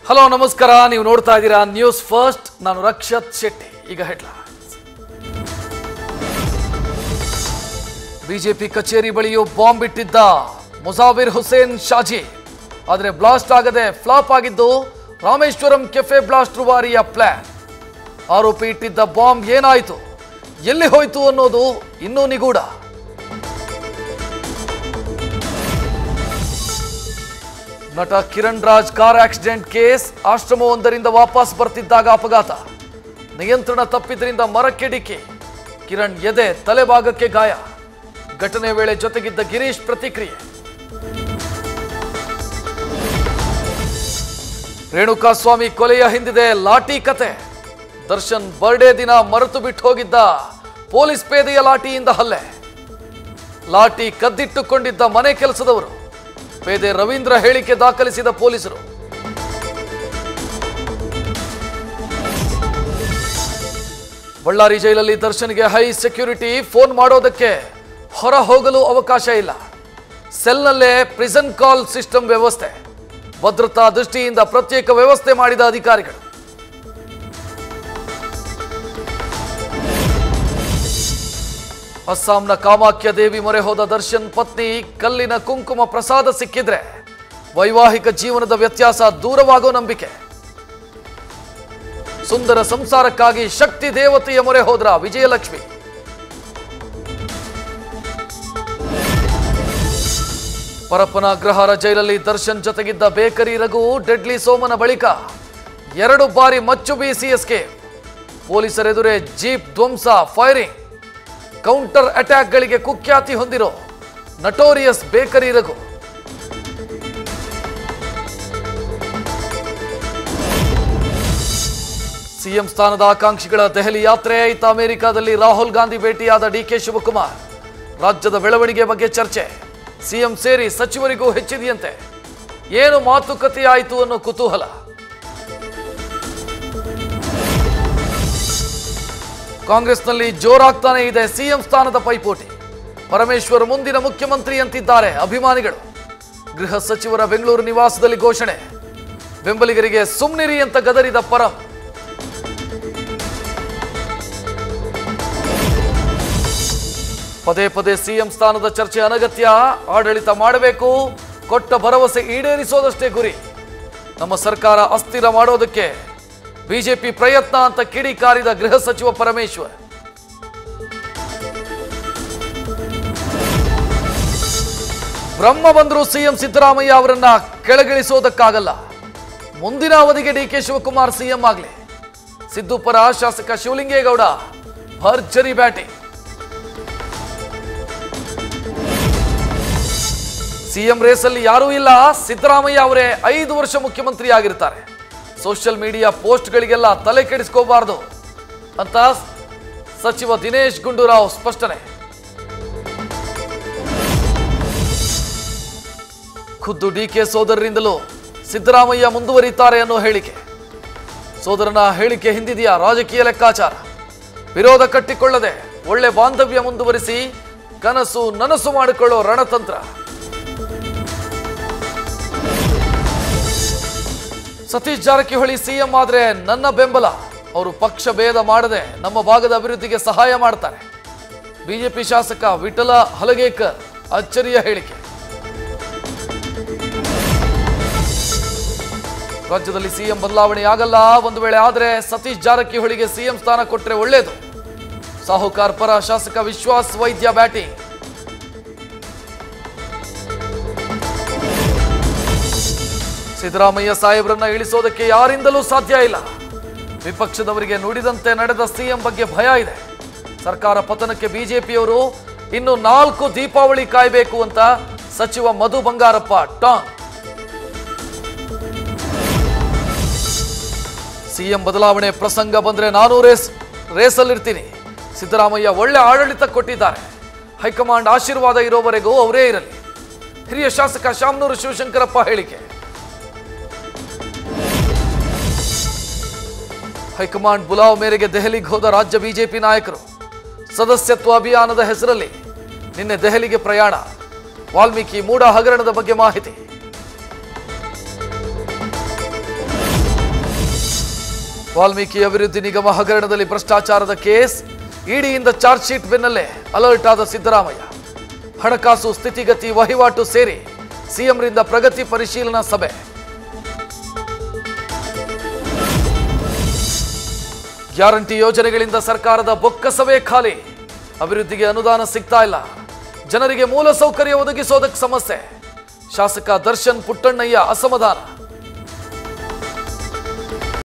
hello ನಮಸ್ಕಾರ ನೀವು ನೋಡ್ತಾ ಇದ್ದೀರಾ ನ್ಯೂಸ್ ಫಸ್ಟ್ ನಾನು ರಕ್ಷತ್ ಶೆಟ್ಟಿ ಈಗ ಹೆಡ್ಲೈನ್ಸ್ ಬಿಜೆಪಿ ಕಚೇರಿ ಬಳಿಯೂ ಬಾಂಬ್ ಇಟ್ಟಿದ್ದ ಮುಜಾವಿರ್ ಹುಸೇನ್ ಶಾಜಿ ಆದರೆ ಬ್ಲಾಸ್ಟ್ ಆಗದೆ ಫ್ಲಾಪ್ ಆಗಿದ್ದು ರಾಮೇಶ್ವರಂ ಕೆಫೆ ಬ್ಲಾಸ್ಟ್ ರುವಾರಿಯ ಪ್ಲಾನ್ ಆರೋಪಿ ಇಟ್ಟಿದ್ದ ಬಾಂಬ್ ಏನಾಯಿತು ಎಲ್ಲಿ ಹೋಯ್ತು ಅನ್ನೋದು ಇನ್ನೂ ನಿಗೂಢ ನಟ Kiran Raj car accident case ಆಶ್ರಮವೊಂದರಿಂದ ವಾಪಸ್ ಬರ್ತಿದ್ದಾಗ ಅಪಘಾತ ನಿಯಂತ್ರಣ ತಪ್ಪಿದ್ರಿಂದ ಮರಕ್ಕೆ ಡಿಕ್ಕಿ ಕಿರಣ್ ಎದೆ ತಲೆಭಾಗಕ್ಕೆ ಗಾಯ ಘಟನೆ ವೇಳೆ ಜೊತೆಗಿದ್ದ ಗಿರೀಶ್ ಪ್ರತಿಕ್ರಿಯೆ ರೇಣುಕಾಸ್ವಾಮಿ ಕೊಲೆಯ ಹಿಂದಿದೆ ಲಾಠಿ ಕತೆ ದರ್ಶನ್ ಬರ್ಡೇ ದಿನ ಮರೆತು ಬಿಟ್ಟು ಹೋಗಿದ್ದ ಪೊಲೀಸ್ ಪೇದೆಯ ಲಾಠಿಯಿಂದ ಹಲ್ಲೆ ಲಾಠಿ ಕದ್ದಿಟ್ಟುಕೊಂಡಿದ್ದ ಮನೆ ಕೆಲಸದವರು ಪೇದೆ ರವೀಂದ್ರ ಹೇಳಿಕೆ ದಾಖಲಿಸಿದ ಪೊಲೀಸರು ಬಳ್ಳಾರಿ ಜೈಲಲ್ಲಿ ದರ್ಶನ್ಗೆ ಹೈ ಸೆಕ್ಯೂರಿಟಿ ಫೋನ್ ಮಾಡೋದಕ್ಕೆ ಹೊರ ಹೋಗಲು ಅವಕಾಶ ಇಲ್ಲ ಸೆಲ್ನಲ್ಲೇ ಪ್ರಿಸನ್ ಕಾಲ್ ಸಿಸ್ಟಮ್ ವ್ಯವಸ್ಥೆ ಭದ್ರತಾ ದೃಷ್ಟಿಯಿಂದ ಪ್ರತ್ಯೇಕ ವ್ಯವಸ್ಥೆ ಮಾಡಿದ ಅಧಿಕಾರಿಗಳು ಅಸ್ಸಾಂನ ಕಾಮಾಖ್ಯ ದೇವಿ ಮೊರೆ ಹೋದ ದರ್ಶನ್ ಪತ್ನಿ ಕಲ್ಲಿನ ಕುಂಕುಮ ಪ್ರಸಾದ ಸಿಕ್ಕಿದ್ರೆ ವೈವಾಹಿಕ ಜೀವನದ ವ್ಯತ್ಯಾಸ ದೂರವಾಗೋ ನಂಬಿಕೆ ಸುಂದರ ಸಂಸಾರಕ್ಕಾಗಿ ಶಕ್ತಿ ದೇವತೆಯ ಮೊರೆ ಹೋದ್ರ ವಿಜಯಲಕ್ಷ್ಮಿ ಪರಪ್ಪನ ಅಗ್ರಹಾರ ಜೈಲಲ್ಲಿ ದರ್ಶನ್ ಜೊತೆಗಿದ್ದ ಬೇಕರಿ ರಘು ಡೆಡ್ಲಿ ಸೋಮನ ಬಳಿಕ ಎರಡು ಬಾರಿ ಮಚ್ಚು ಬೀಸಿ ಎಸ್ಕೇಪ್ ಪೊಲೀಸರೆದುರೇ ಜೀಪ್ ಧ್ವಂಸ ಫೈರಿಂಗ್ ಕೌಂಟರ್ ಅಟ್ಯಾಕ್ಗಳಿಗೆ ಕುಖ್ಯಾತಿ ಹೊಂದಿರೋ ನಟೋರಿಯಸ್ ಬೇಕರಿ ರಘು ಸಿಎಂ ಸ್ಥಾನದ ಆಕಾಂಕ್ಷಿಗಳ ದೆಹಲಿ ಯಾತ್ರೆ ಇತ್ತ ಅಮೆರಿಕಾದಲ್ಲಿ ರಾಹುಲ್ ಗಾಂಧಿ ಭೇಟಿಯಾದ ಡಿಕೆ ಶಿವಕುಮಾರ್ ರಾಜ್ಯದ ಬೆಳವಣಿಗೆ ಬಗ್ಗೆ ಚರ್ಚೆ ಸಿಎಂ ಸೇರಿ ಸಚಿವರಿಗೂ ಹೆಚ್ಚಿದೆಯಂತೆ ಏನು ಮಾತುಕತೆಯಾಯಿತು ಅನ್ನೋ ಕುತೂಹಲ ಕಾಂಗ್ರೆಸ್ನಲ್ಲಿ ಜೋರಾಗ್ತಾನೆ ಇದೆ ಸಿಎಂ ಸ್ಥಾನದ ಪೈಪೋಟಿ ಪರಮೇಶ್ವರ್ ಮುಂದಿನ ಮುಖ್ಯಮಂತ್ರಿ ಅಂತಿದ್ದಾರೆ ಅಭಿಮಾನಿಗಳು ಗೃಹ ಸಚಿವರ ಬೆಂಗಳೂರು ನಿವಾಸದಲ್ಲಿ ಘೋಷಣೆ ಬೆಂಬಲಿಗರಿಗೆ ಸುಮ್ನಿರಿ ಅಂತ ಗದರಿದ ಪರಂ ಪದೇ ಪದೇ ಸಿಎಂ ಸ್ಥಾನದ ಚರ್ಚೆ ಅನಗತ್ಯ ಆಡಳಿತ ಮಾಡಬೇಕು ಕೊಟ್ಟ ಭರವಸೆ ಈಡೇರಿಸೋದಷ್ಟೇ ಗುರಿ ನಮ್ಮ ಸರ್ಕಾರ ಅಸ್ಥಿರ ಮಾಡೋದಕ್ಕೆ ಬಿಜೆಪಿ ಪ್ರಯತ್ನ ಅಂತ ಕಿಡಿಕಾರಿದ ಗೃಹ ಸಚಿವ ಪರಮೇಶ್ವರ್ ಬ್ರಹ್ಮ ಬಂದರೂ ಸಿಎಂ ಸಿದ್ದರಾಮಯ್ಯ ಅವರನ್ನ ಕೆಳಗಿಳಿಸೋದಕ್ಕಾಗಲ್ಲ ಮುಂದಿನ ಅವಧಿಗೆ ಡಿಕೆ ಶಿವಕುಮಾರ್ ಸಿಎಂ ಆಗಲಿ ಸಿದ್ದು ಪರ ಶಾಸಕ ಶಿವಲಿಂಗೇಗೌಡ ಭರ್ಜರಿ ಬ್ಯಾಟಿಂಗ್ ಸಿಎಂ ರೇಸಲ್ಲಿ ಯಾರೂ ಇಲ್ಲ ಸಿದ್ದರಾಮಯ್ಯ ಅವರೇ ಐದು ವರ್ಷ ಮುಖ್ಯಮಂತ್ರಿ ಆಗಿರ್ತಾರೆ ಸೋಷಿಯಲ್ ಮೀಡಿಯಾ ಪೋಸ್ಟ್ಗಳಿಗೆಲ್ಲ ತಲೆ ಕೆಡಿಸ್ಕೋಬಾರ್ದು ಅಂತ ಸಚಿವ ದಿನೇಶ್ ಗುಂಡೂರಾವ್ ಸ್ಪಷ್ಟನೆ ಖುದ್ದು ಡಿಕೆ ಸೋದರರಿಂದಲೂ ಸಿದ್ದರಾಮಯ್ಯ ಮುಂದುವರಿತಾರೆ ಅನ್ನೋ ಹೇಳಿಕೆ ಸೋದರನ ಹೇಳಿಕೆ ಹಿಂದಿದೆಯಾ ರಾಜಕೀಯ ಲೆಕ್ಕಾಚಾರ ವಿರೋಧ ಕಟ್ಟಿಕೊಳ್ಳದೆ ಒಳ್ಳೆ ಬಾಂಧವ್ಯ ಮುಂದುವರಿಸಿ ಕನಸು ನನಸು ಮಾಡಿಕೊಳ್ಳೋ ರಣತಂತ್ರ ಸತೀಶ್ ಜಾರಕಿಹೊಳಿ ಸಿಎಂ ಆದ್ರೆ ನನ್ನ ಬೆಂಬಲ ಅವರು ಪಕ್ಷ ಭೇದ ಮಾಡದೆ ನಮ್ಮ ಭಾಗದ ಅಭಿವೃದ್ಧಿಗೆ ಸಹಾಯ ಮಾಡ್ತಾರೆ ಬಿಜೆಪಿ ಶಾಸಕ ವಿಠಲ ಹಲಗೇಕರ್ ಅಚ್ಚರಿಯ ಹೇಳಿಕೆ ರಾಜ್ಯದಲ್ಲಿ ಸಿಎಂ ಬದಲಾವಣೆ ಆಗಲ್ಲ ಒಂದು ವೇಳೆ ಆದರೆ ಸತೀಶ್ ಜಾರಕಿಹೊಳಿಗೆ ಸಿಎಂ ಸ್ಥಾನ ಕೊಟ್ಟರೆ ಒಳ್ಳೆಯದು ಸಾಹುಕಾರ್ ಪರ ಶಾಸಕ ವಿಶ್ವಾಸ್ ವೈದ್ಯ ಬ್ಯಾಟಿಂಗ್ ಸಿದ್ದರಾಮಯ್ಯ ಸಾಹೇಬ್ರನ್ನ ಇಳಿಸೋದಕ್ಕೆ ಯಾರಿಂದಲೂ ಸಾಧ್ಯ ಇಲ್ಲ ವಿಪಕ್ಷದವರಿಗೆ ನುಡಿದಂತೆ ನಡೆದ ಸಿಎಂ ಬಗ್ಗೆ ಭಯ ಇದೆ ಸರ್ಕಾರ ಪತನಕ್ಕೆ ಬಿಜೆಪಿಯವರು ಇನ್ನು ನಾಲ್ಕು ದೀಪಾವಳಿ ಕಾಯಬೇಕು ಅಂತ ಸಚಿವ ಮಧು ಬಂಗಾರಪ್ಪ ಟಾಂಗ್ ಸಿಎಂ ಬದಲಾವಣೆ ಪ್ರಸಂಗ ಬಂದ್ರೆ ನಾನು ರೇಸ್ ರೇಸಲ್ಲಿರ್ತೀನಿ ಸಿದ್ದರಾಮಯ್ಯ ಒಳ್ಳೆ ಆಡಳಿತ ಕೊಟ್ಟಿದ್ದಾರೆ ಹೈಕಮಾಂಡ್ ಆಶೀರ್ವಾದ ಇರೋವರೆಗೂ ಅವರೇ ಇರಲಿ ಹಿರಿಯ ಶಾಸಕ ಶಾಮನೂರು ಶಿವಶಂಕರಪ್ಪ ಹೇಳಿಕೆ ಹೈಕಮಾಂಡ್ ಬುಲಾವ್ ಮೇರೆಗೆ ದೆಹಲಿಗೆ ಹೋದ ರಾಜ್ಯ ಬಿಜೆಪಿ ನಾಯಕರು ಸದಸ್ಯತ್ವ ಅಭಿಯಾನದ ಹೆಸರಲ್ಲಿ ನಿನ್ನೆ ದೆಹಲಿಗೆ ಪ್ರಯಾಣ ವಾಲ್ಮೀಕಿ ಮೂಡ ಹಗರಣದ ಬಗ್ಗೆ ಮಾಹಿತಿ ವಾಲ್ಮೀಕಿ ಅಭಿವೃದ್ಧಿ ನಿಗಮ ಹಗರಣದಲ್ಲಿ ಭ್ರಷ್ಟಾಚಾರದ ಕೇಸ್ ಇಡಿಯಿಂದ ಚಾರ್ಜ್ ಶೀಟ್ ಬೆನ್ನಲ್ಲೇ ಅಲರ್ಟ್ ಆದ ಸಿದ್ದರಾಮಯ್ಯ ಹಣಕಾಸು ಸ್ಥಿತಿಗತಿ ವಹಿವಾಟು ಸೇರಿ ಸಿಎಂರಿಂದ ಪ್ರಗತಿ ಪರಿಶೀಲನಾ ಸಭೆ ಗ್ಯಾರಂಟಿ ಯೋಜನೆಗಳಿಂದ ಸರ್ಕಾರದ ಬೊಕ್ಕಸವೇ ಖಾಲಿ ಅಭಿವೃದ್ಧಿಗೆ ಅನುದಾನ ಸಿಗ್ತಾ ಇಲ್ಲ ಜನರಿಗೆ ಮೂಲ ಸೌಕರ್ಯ ಒದಗಿಸೋದಕ್ಕೆ ಸಮಸ್ಯೆ ಶಾಸಕ ದರ್ಶನ್ ಪುಟ್ಟಣ್ಣಯ್ಯ ಅಸಮಾಧಾನ